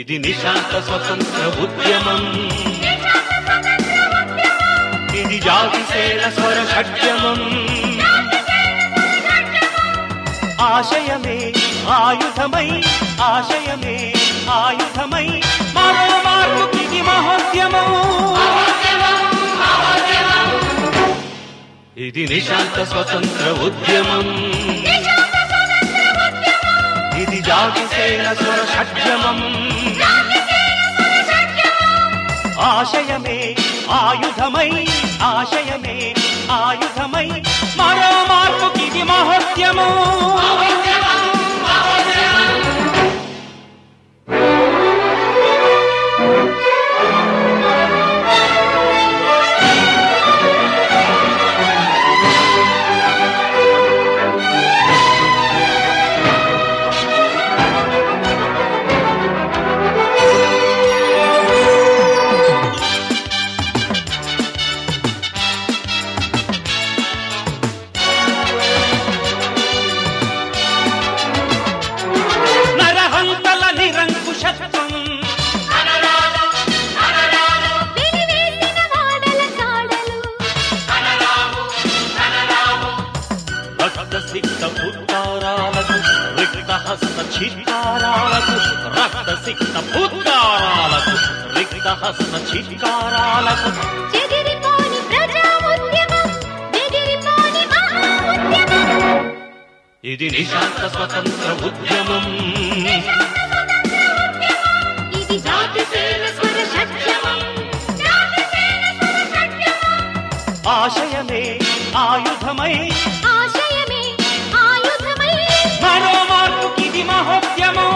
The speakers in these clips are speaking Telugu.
ఇది నిశాంత స్వతంత్ర ఉద్యమం ఇది జాతి సేన స్వర షడ్యమం ఆశయమే ఆయుధమై ఆశయమే ఆయుధమై మరో మార్పుకి మహోద్యమం ఇది నిశాంత స్వతంత్ర ఉద్యమం ఇది జాతి సేన స్వర షడ్యమం ఆశయమే ఆయుధమై ఆశయమే ఆయుధమై మరో మార్పుకి ఇది మహోద్యమం నరహంతల నిరంకుశత్వం వెలివేసిన వాడల కాడలు రక్త సిక్త ఉద్గారాలకు రిక్త హస్త చిత్కారాలకు రక్త సిక్త ఉద్గారాలకు రిక్త హస్త చిత్కారాలకు చెదిరిపోని ప్రజా ఉద్యమం బెదిరిపోని మహా ఉద్యమం ఇది నిశాంత స్వతంత్ర ఉద్యమం ఇది జాతి సేన స్వర షడ్యమం జాతి సేన స్వర షడ్యమం ఆశయమే ఆయుధమై ఆశయమే ఆయుధమై మరో మార్పుకి ఇది మహోద్యమం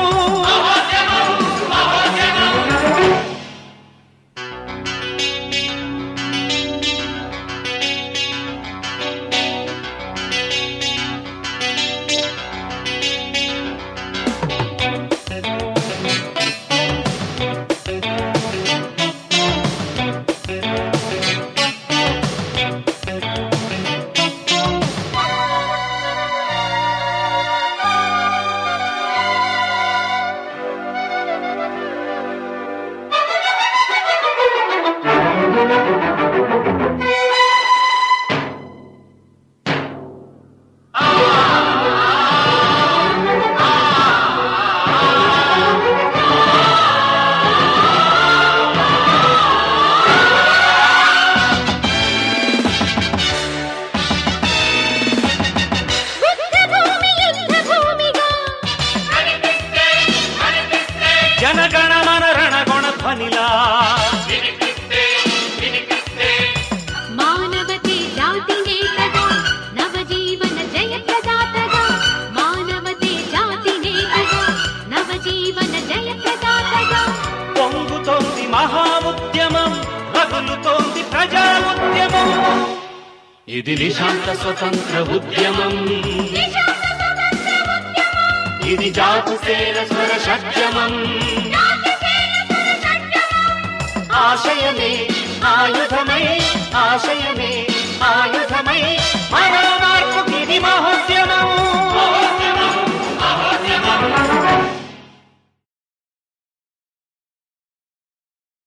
బుద్ధ భూమి యుద్ధ భూమిగా జనగణ మన రణగొణ ధ్వనిలా మానవతే జాతి నేతగా నవజీవన జయ ప్రదాతగా మానవతే జాతి నేతగా నవజీవన జయ ప్రదాతగా పొంగుతోంది మహా ఉద్యమం రగులుతోంది ప్రజా ఉద్యమం ఇది నిశాంత స్వతంత్ర ఉద్యమం నిశాంత స్వతంత్ర ఉద్యమం ఇది జాతి సేన స్వర షడ్యమం జాతి సేన స్వర షడ్యమం ఆశయమే ఆయుధమై ఆశయమే ఆయుధమై మరో మార్పుకి ఇది మహోద్యమం